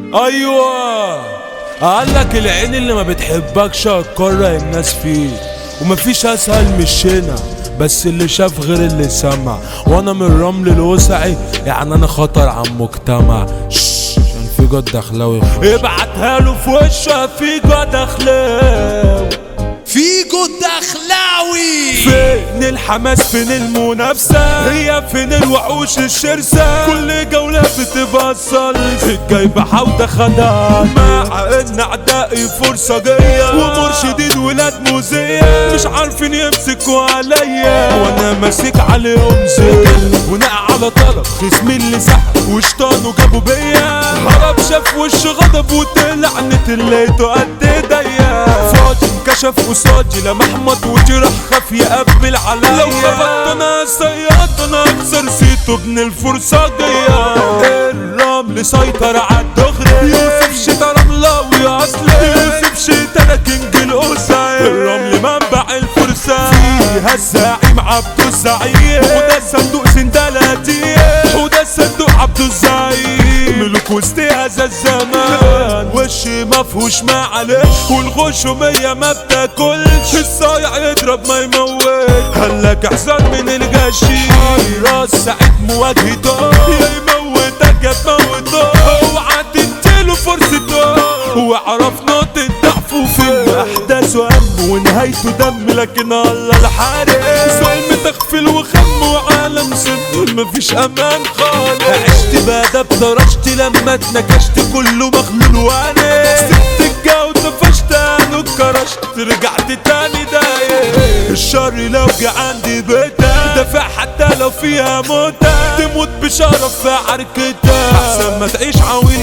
ايوه قالك العين اللي ما بتحبكش هتكره الناس فيه ومفيش اسهل من الشنا بس اللي شاف غير اللي سمع وانا من رمل الوسعي يعني انا خطر على المجتمع شش، عشان في جد دخلاوي ابعتها له في وشه في جد دخلاوي فيجو الدخلاوي فين الحماس فين المنافسة هي فين الوحوش الشرسة كل جولة بتبقى الصلص الجايبة حوضة خدعة مع ان اعدائي فرصة جاية ومرشدين ولاد موزية مش عارفين يمسكوا عليا وانا ماسك عليهم زي ونقع على طلب خصمي اللي سحب وشطانه جابوا بيا هرب شاف وش غضب وطلع نتليته قد ايديا فاضي انكشف قصادي لما احمد وجرح خاف يقبل عليا لو خبطت انا صياد انا اكسر سيته ابن الفرصه جايه الرمل سيطر على الدغري يوسف شتا رملاوي اصلي يوسف شتا كينج القصير الرمل منبع الفرصه فيها الزعيم عبد الزعيم وده الصندوق سندلاتي وده الصندوق عبد الزعيم ملوك وسط هذا الزمان وش مفهوش معلش والغشومية ما بتاكلش الصايع يضرب ما يموت هلك احسن من الجشي راس سعيد مواجهته يا يموتك يا تموته اوعى تديله فرصته واعرف نقطة ضعفه فين احداثه هم ونهايته دم لكن الله الحارس ظلم تغفل وخم وعالم سد مفيش امان خالص عشت بادب درجت لما اتنكشت كله مخلول وانا سبت الجو طفشت انا اتكرشت رجعت تاني دايق الشر لو جه عندي بيتها دافع حتى لو فيها موتة تموت بشرف في عركتها احسن ما تعيش عويل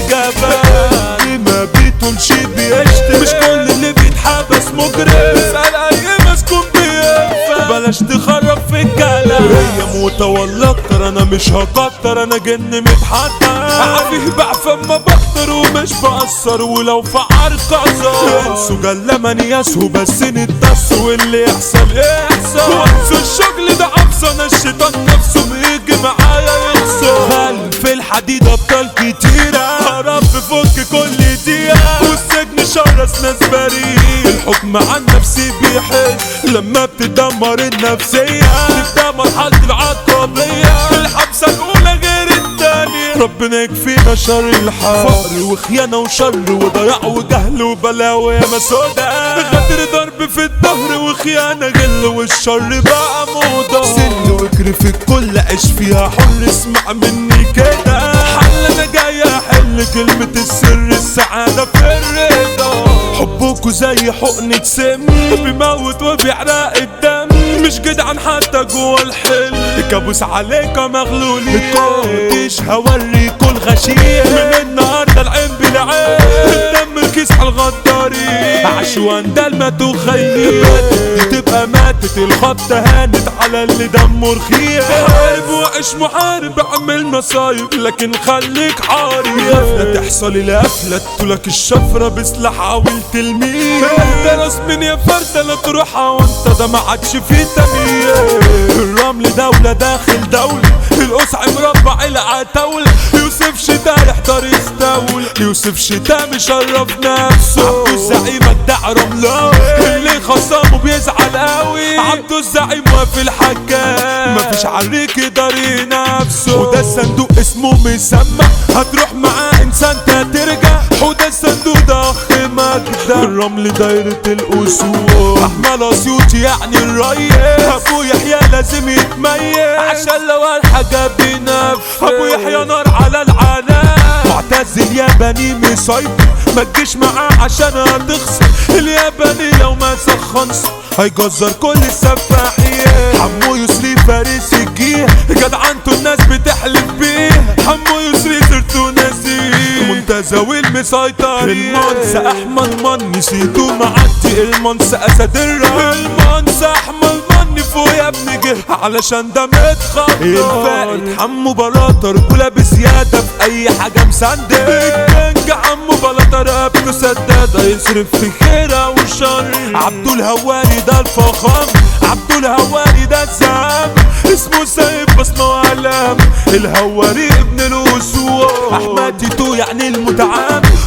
جبان ما بيطولش بيشتم مش كل اللي بيتحبس مجرم اسأل اي مسكون بيفهم بلاش تخرب في الكلام هي موتة ولا اكتر انا مش هكتر انا جن متحضر عارف بعفن ما بقدر ومش بأثر ولو في عرق اعذار انسوا جلمن ياسهو بس نتدس واللي يحصل يحصل وانسوا الشغل ده عبصة انا الشيطان نفسه بيجي معايا يخسر خلف الحديد ابطال كتيرة هرب فك كل دقيقة والسجن شرس ناس بريء الحكم عن نفسي بيحس لما بتدمر النفسية تبدأ مرحلة العقابية الحبسة الأولى غير التانية ربنا يكفينا شر الحال فقر وخيانة وشر وضياع وجهل وبلاوي يا مسودة غدر ضرب في الظهر وخيانة غل والشر بقى موضة سن وكر في الكل عيش فيها حر اسمع مني كده حل انا جاي احل كلمة السر السعادة في الرضا حبكوا زي حقنة سم بيموت وبيحرق الدم مش جدعان حتى جوا الحل كابوس عليك مغلولين متقعدش هوريكوا الغشيم من النهارده العين بالعين الدم الكيس على الغدارين عشوان ده المتخيل ماتت دي تبقى ماتت الخط هانت على اللي دمه رخيص حارب وعيش محارب اعمل مصايب لكن خليك حارب قفلة تحصل القفلة تقولك الشفرة بسلاح عاول تلميذ درس من يا فردة لا تروحها وانت ده ما عادش فيه تمييز الرمل دولة داخل دولة القسع مربع العتاولة يوسف شتا يحضر يستول يوسف شتا مشرف نفسه عبدو الزعيم ادعى رملة اللي خصمه بيزعل قوي عبدو الزعيم واقف الحكام مفيش عليك يقدر نفسه وده الصندوق اسمه مسمى هتروح معاه انسان ترجع وده الصندوق ده اخ مجدة الرمل دايرة الأسود أحمد أسيوطي يعني الريس أبو يحيى لازم يتميز عشان لو الحاجة بنفس أبو يحيى نار على العنان معتز الياباني مسيطر ما تجيش معاه عشان هتخسر الياباني لو ما سخنش هيجزر كل السفاحين حمو يسري فارس الجيه جدعنته الناس بتحلف بيه حمو يسري سيرته نسيه منتزه والمسيطرين المنسى احمد من نسيته معدي المنسى اسد الراب المنسى احمد من فوق يا ابن جه علشان ده متخطر الفائد حمو بلاطة رجولة بزيادة في اي حاجة مسندة الكنج عمو بلاطة رقبته سدادة يصرف في خيرة وشر عبدو الهواري ده الفخام عبدو الهواري ده الزعام اسمه سايب بصمة وعلام الهواري ابن الاسود احمد تيتو يعني المتعام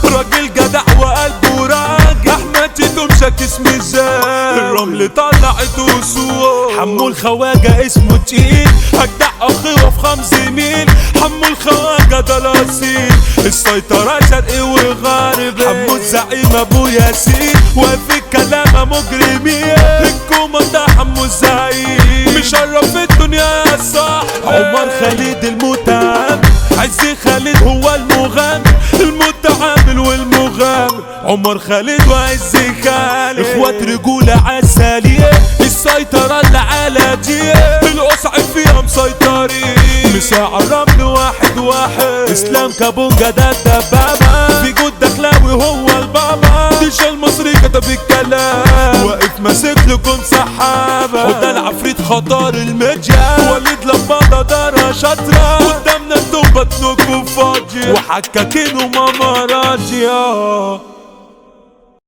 الخواجة اسمه تقيل هجدع اخوه في خمس ميل حمو الخواجة ده الاصيل السيطرة شرقي وغربي حمو الزعيم ابو ياسين وفي الكلام مجرمين الكومة حمو الزعيم مشرف الدنيا يا صاحبي عمر خالد المتهم عز خالد هو المغني المتعامل والمغامر عمر خالد وعز خالد اخوات رجولة عسلية السيطرة اللي على دي القصع فيها مسيطرين مساع الرمل واحد واحد اسلام كابونجا ده الدبابة في جود دخلاوي هو البابا ديش المصري كتب الكلام واقف ماسك لكم سحابة وده العفريت خطر المجال وليد لمبادة دارة شاطرة قدامنا انتم بطنكم فاضية وحكاكين وماما راضية